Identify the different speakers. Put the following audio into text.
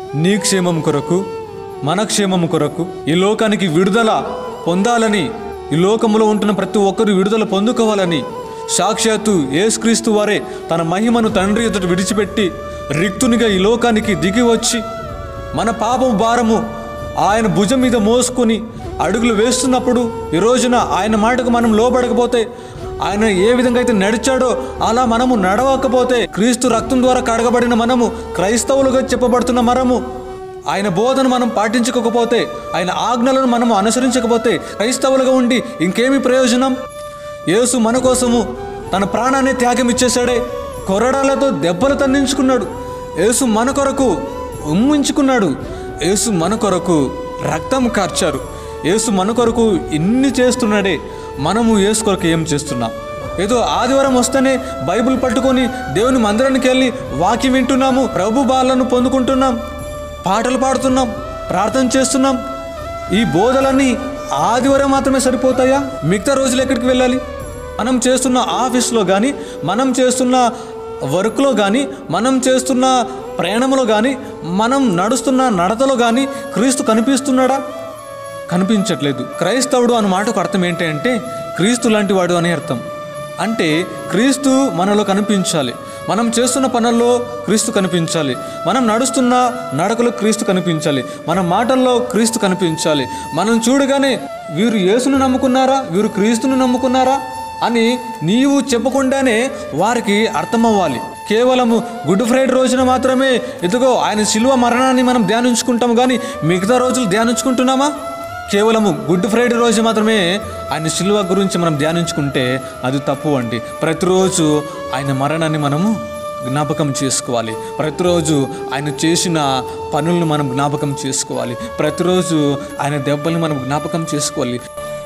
Speaker 1: నీ క్షేమం కొరకు మన క్షేమం కొరకు ఈ లోకానికి విడుదల పొందాలని ఈ లోకములో ఉంటున్న ప్రతి ఒక్కరు విడుదల పొందుకోవాలని సాక్షాత్తు యేసుక్రీస్తు వారే తన మహిమను తండ్రి ఎదుట విడిచిపెట్టి రిక్తునిగా ఈ లోకానికి దిగి వచ్చి మన పాపం భారము ఆయన భుజం మీద మోసుకొని అడుగులు వేస్తున్నప్పుడు ఈ రోజున ఆయన మాటకు మనం లోబడకపోతే ఆయన ఏ విధంగా అయితే నడిచాడో అలా మనము నడవకపోతే క్రీస్తు రక్తం ద్వారా కడగబడిన మనము క్రైస్తవులుగా చెప్పబడుతున్న మనము ఆయన బోధన మనం పాటించకపోతే ఆయన ఆజ్ఞలను మనము అనుసరించకపోతే క్రైస్తవులుగా ఉండి ఇంకేమి ప్రయోజనం యేసు మన కోసము తన ప్రాణాన్ని త్యాగం ఇచ్చేశాడే కొరడాలతో దెబ్బలు తన్నించుకున్నాడు యేసు మన కొరకు ఉమ్మించుకున్నాడు యేసు మన కొరకు రక్తం కార్చారు యేసు మన కొరకు ఇన్ని చేస్తున్నాడే మనము యేసు కొరకు ఏం చేస్తున్నాం ఏదో ఆదివారం వస్తేనే బైబిల్ పట్టుకొని దేవుని మందిరానికి వెళ్ళి వాక్యం వింటున్నాము ప్రభు బాలను పొందుకుంటున్నాం పాటలు పాడుతున్నాం ప్రార్థన చేస్తున్నాం ఈ బోధలన్నీ ఆదివారం మాత్రమే సరిపోతాయా మిగతా రోజులు ఎక్కడికి వెళ్ళాలి మనం చేస్తున్న ఆఫీస్లో కానీ మనం చేస్తున్న వర్క్లో కానీ మనం చేస్తున్న ప్రయాణంలో కానీ మనం నడుస్తున్న నడతలో కానీ క్రీస్తు కనిపిస్తున్నాడా కనిపించట్లేదు క్రైస్తవుడు అన్న మాటకు అర్థం ఏంటి అంటే క్రీస్తు లాంటి వాడు అనే అర్థం అంటే క్రీస్తు మనలో కనిపించాలి మనం చేస్తున్న పనుల్లో క్రీస్తు కనిపించాలి మనం నడుస్తున్న నడకలో క్రీస్తు కనిపించాలి మన మాటల్లో క్రీస్తు కనిపించాలి మనం చూడగానే వీరు యేసును నమ్ముకున్నారా వీరు క్రీస్తును నమ్ముకున్నారా అని నీవు చెప్పకుండానే వారికి అర్థమవ్వాలి కేవలము గుడ్ ఫ్రైడే రోజున మాత్రమే ఇదిగో ఆయన శిలువ మరణాన్ని మనం ధ్యానించుకుంటాం కానీ మిగతా రోజులు ధ్యానించుకుంటున్నామా కేవలము గుడ్ ఫ్రైడే రోజు మాత్రమే ఆయన శిలువ గురించి మనం ధ్యానించుకుంటే అది తప్పు అండి ప్రతిరోజు ఆయన మరణాన్ని మనము జ్ఞాపకం చేసుకోవాలి ప్రతిరోజు ఆయన చేసిన పనులను మనం జ్ఞాపకం చేసుకోవాలి ప్రతిరోజు ఆయన దెబ్బల్ని మనం జ్ఞాపకం చేసుకోవాలి